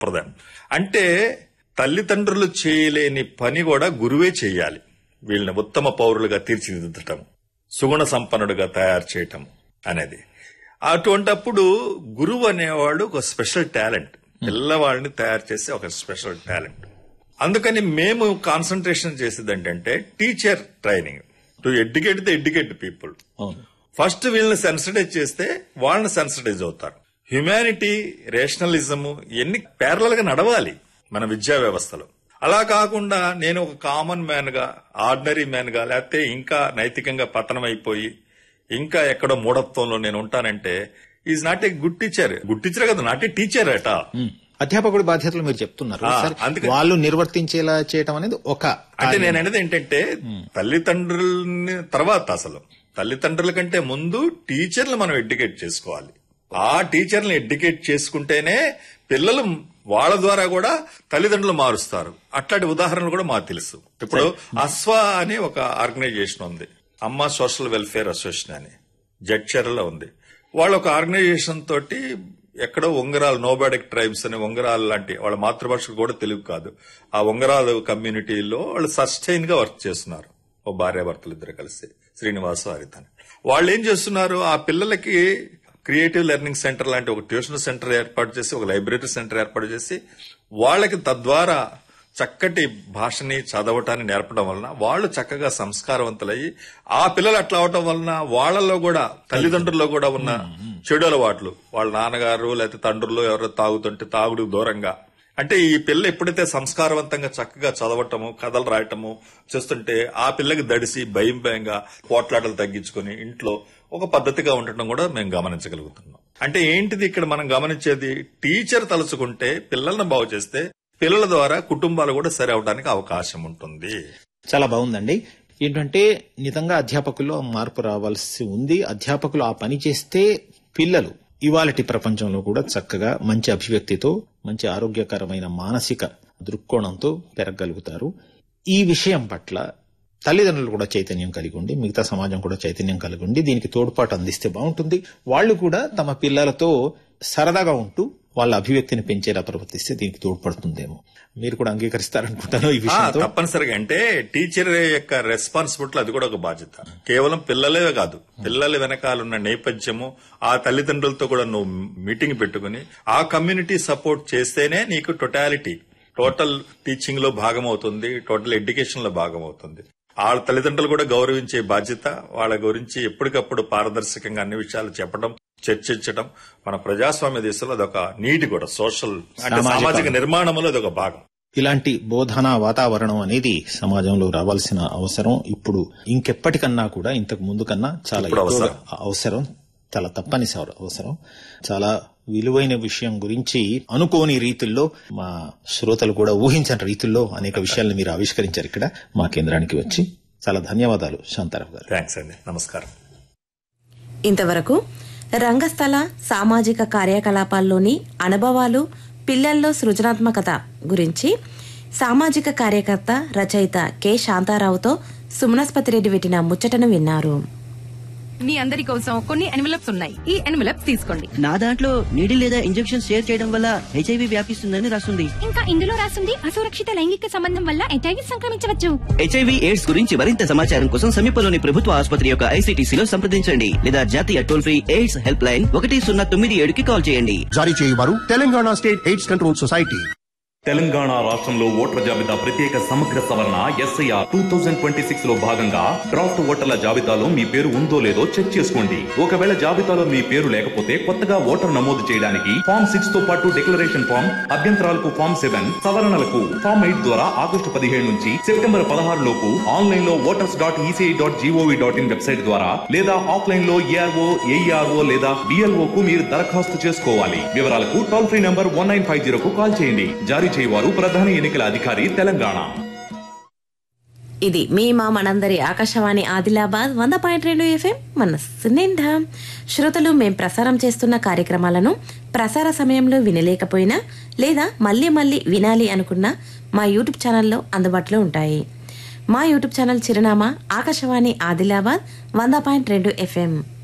ప్రధానం అంటే తల్లిదండ్రులు చేయలేని పని కూడా గురువే చేయాలి వీళ్ళని ఉత్తమ పౌరులుగా తీర్చిదిద్దటం సుగుణ సంపన్నుడుగా తయారు చేయటం అనేది అటువంటప్పుడు గురువు అనేవాడు ఒక స్పెషల్ టాలెంట్ పిల్లవాళ్ళని తయారు చేసే ఒక స్పెషల్ టాలెంట్ అందుకని మేము కాన్సన్ట్రేషన్ చేసేది ఏంటంటే teacher training to educate the educate people అవును ఫస్ట్ వీళ్ళని సెన్సిటైజ్ చేస్తే వాళ్ళని సెన్సిటైజ్ అవుతారు హ్యుమానిటీ రేషనలిజం ఇవన్నీ ప్యారలల్ గా నడవాలి మన విద్యా వ్యవస్థలో అలా కాకుండా నేను ఒక కామన్ మ్యాన్ గా ఆర్డినరీ మ్యాన్ గా లేకపోతే ఇంకా నైతికంగా పతనం అయిపోయి ఇంకా ఎక్కడో మూఢత్వంలో నేను ఉంటానంటే is not a good teacher good teacher కదా నాట్ ఏ టీచర్ అట ఉమ్. అధ్యాపకుడి బాధ్యతలు మీరు చెప్తున్నారు ఆ, సరే, అందుకని- వాళ్ళు నిర్వర్తించేలా చేయటం అనేది ఒక అంటే నేను అనేది ఏంటంటే తల్లిదండ్రులని తర్వాత అసలు తల్లిదండ్రుల కంటే ముందు టీచర్లు మనం ఎడ్యుకేట్ చేసుకోవాలి ఆ టీచర్లను ఎడ్యుకేట్ చేసుకుంటేనే పిల్లలు వాళ్ళ ద్వారా కూడా తల్లిదండ్రులు మారుస్తారు అట్లాంటి ఉదాహరణలు కూడా మాకు తెలుసు ఇప్పుడు అస్వా అని ఒక ఆర్గనైజేషన్ ఉంది అమ్మ సోషల్ వెల్ఫేర్ అసోసియేషన్ అని జడ్చర్లో ఉంది వాళ్ళు ఒక ఆర్గనైజేషన్ తోటి ఎక్కడో ఉంగరాలు నోబాడిక్ ట్రైబ్స్ అని ఉంగరాలు లాంటి వాళ్ళ మాతృభాష కూడా తెలుగు కాదు ఆ ఉంగరాలు కమ్యూనిటీలో వాళ్ళు సస్టైన్ గా వర్క్ చేస్తున్నారు ఓ భార్యాభర్తలు ఇద్దరు కలిసి శ్రీనివాస హరిత అని వాళ్ళు ఏం చేస్తున్నారు ఆ పిల్లలకి క్రియేటివ్ లెర్నింగ్ సెంటర్ లాంటి ఒక ట్యూషన్ సెంటర్ ఏర్పాటు చేసి ఒక లైబ్రరీ సెంటర్ ఏర్పాటు చేసి వాళ్ళకి తద్వారా చక్కటి భాషని చదవటాన్ని నేర్పడం వలన వాళ్ళు చక్కగా సంస్కారవంతులయ్యి ఆ పిల్లలు అట్లా అవటం వలన వాళ్ళలో కూడా తల్లిదండ్రుల్లో కూడా ఉన్న చెడు అలవాట్లు వాళ్ళ నాన్నగారు లేకపోతే తండ్రులు ఎవరో తాగుతుంటే తాగుడు దూరంగా అంటే ఈ పిల్ల ఎప్పుడైతే సంస్కారవంతంగా చక్కగా చదవటము కథలు రాయటము చేస్తుంటే ఆ పిల్లకి దడిసి భయం భయంగా పోట్లాటలు తగ్గించుకొని ఇంట్లో ఒక పద్ధతిగా ఉండటం కూడా మేము గమనించగలుగుతున్నాం అంటే ఏంటిది ఇక్కడ మనం గమనించేది టీచర్ తలుచుకుంటే పిల్లల్ని బాగు చేస్తే పిల్లల ద్వారా కుటుంబాలు కూడా సరి అవడానికి అవకాశం ఉంటుంది చాలా బాగుందండి ఏంటంటే నిజంగా అధ్యాపకుల్లో మార్పు రావాల్సి ఉంది అధ్యాపకులు ఆ పని చేస్తే పిల్లలు ఇవాళటి ప్రపంచంలో కూడా చక్కగా మంచి అభివ్యక్తితో మంచి ఆరోగ్యకరమైన మానసిక దృక్కోణంతో పెరగలుగుతారు ఈ విషయం పట్ల తల్లిదండ్రులు కూడా చైతన్యం కలిగి ఉండి మిగతా సమాజం కూడా చైతన్యం కలిగి ఉండి దీనికి తోడ్పాటు అందిస్తే బాగుంటుంది వాళ్ళు కూడా తమ పిల్లలతో సరదాగా ఉంటూ వాళ్ళ అభివ్యక్తిని పెంచేలా ప్రవర్తిస్తే దీనికి తోడ్పడుతుందేమో మీరు కూడా అంగీకరిస్తారనుకుంటాను ఈ ఆ, విషయంతో తప్పనిసరిగా అంటే టీచర్ యొక్క రెస్పాన్సిబిలిటీ అది కూడా ఒక బాధ్యత కేవలం పిల్లలే కాదు పిల్లల వెనకాలన్న నేపథ్యము ఆ తల్లిదండ్రులతో కూడా నువ్వు మీటింగ్ పెట్టుకుని ఆ కమ్యూనిటీ సపోర్ట్ చేస్తేనే నీకు టోటాలిటీ టోటల్ టీచింగ్ లో భాగం అవుతుంది టోటల్ ఎడ్యుకేషన్ లో భాగం అవుతుంది వాళ్ళ తల్లిదండ్రులు కూడా గౌరవించే బాధ్యత వాళ్ళ గురించి ఎప్పటికప్పుడు పారదర్శకంగా అన్ని విషయాలు చెప్పడం చర్చించడం మన ప్రజాస్వామ్య దేశంలో అదొక నీటి కూడా సోషల్ అంటే సామాజిక- సామాజిక నిర్మాణంలో అదొక భాగం ఇలాంటి బోధనా వాతావరణం అనేది సమాజంలో రావాల్సిన అవసరం ఇప్పుడు ఇంకెప్పటికన్నా కూడా ఇంతకు ముందు కన్నా చాలా ఇప్పుడు ఎక్కువగా అవసరం చాలా తప్పనిసరి అవసరం చాలా విలువైన విషయం గురించి అనుకోని రీతుల్లో మా శ్రోతలు కూడా ఊహించని రీతుల్లో అనేక విషయాలను మీరు ఆవిష్కరించారు ఇక్కడ మా కేంద్రానికి వచ్చి చాలా ధన్యవాదాలు శాంతారావు గారు థ్యాంక్స్ అండి నమస్కారం ఇంతవరకు రంగస్థల సామాజిక కార్యకలాపాల్లోని అనుభవాలు పిల్లల్లో సృజనాత్మకత గురించి సామాజిక కార్యకర్త రచయిత కె శాంతారావుతో సుమనస్పతి రెడ్డి పెట్టిన ముచ్చటను విన్నారు మీ అందరి కోసం కొన్ని ఎన్వలప్స్ ఉన్నాయి ఈ ఎన్వలప్స్ తీసుకోండి నా దాంట్లో నీడి లేదా ఇంజెక్షన్ షేర్ చేయడం వల్ల హెచ్ఐవి వ్యాపిస్తుందని రాస్తుంది ఇంకా ఇందులో రాసింది అసురక్షిత లైంగిక సంబంధం వల్ల హెచ్ఐవి సంక్రమించవచ్చు హెచ్ఐవి ఎయిడ్స్ గురించి మరింత సమాచారం కోసం సమీపంలోని ప్రభుత్వ ఆసుపత్రి యొక్క ఐసీటీసీలో సంప్రదించండి లేదా జాతీయ toll free AIDS helpline ఒకటి సున్నా తొమ్మిది ఏడుకి కాల్ చేయండి జారీ చేయవారు Telangana state AIDS control society Telangana రాష్ట్రంలో ఓటర్ల జాబితా ప్రత్యేక సమగ్ర సవరణ SIR two thousand twenty six లో భాగంగా డ్రాఫ్ట్ ఓటర్ల జాబితాలో మీ పేరు ఉందో లేదో చెక్ చేసుకోండి ఒకవేళ జాబితాలో మీ పేరు లేకపోతే కొత్తగా ఓటర్ నమోదు చేయడానికి ఫామ్ సిక్స్ తో పాటు డిక్లరేషన్ ఫామ్ అభ్యంతరాలకు ఫామ్ సెవెన్ సవరణలకు ఫామ్ ఎయిట్ ద్వారా ఆగస్టు పదిహేడు నుంచి సెప్టెంబర్ పదహారు లోపు ఆన్లైన్ లో voters dot ECI dot GOV dot in website ద్వారా లేదా ఆఫ్లైన్ లో ఏఆర్ఓ ఏఈఆర్ఓ లేదా బిఎల్ఓ కు మీరు దరఖాస్తు చేసుకోవాలి వివరాలకు toll free number one nine five zero కు కాల్ చేయండి జారీ చేయవారు ప్రధాన ఎన్నికల అధికారి తెలంగాణ ఇది మీ మా మనందరి ఆకాశవాణి ఆదిలాబాద్ వంద పాయింట్ రెండు ఎఫ్ఎం మనస్సు నిండా శ్రోతలు మేం ప్రసారం చేస్తున్న కార్యక్రమాలను ప్రసార సమయంలో వినలేకపోయినా లేదా మళ్ళీ మళ్ళీ వినాలి అనుకున్నా మా యూట్యూబ్ ఛానల్లో అందుబాటులో ఉంటాయి మా యూట్యూబ్ ఛానల్ చిరునామా ఆకాశవాణి ఆదిలాబాద్ వంద పాయింట్ రెండు ఎఫ్ఎం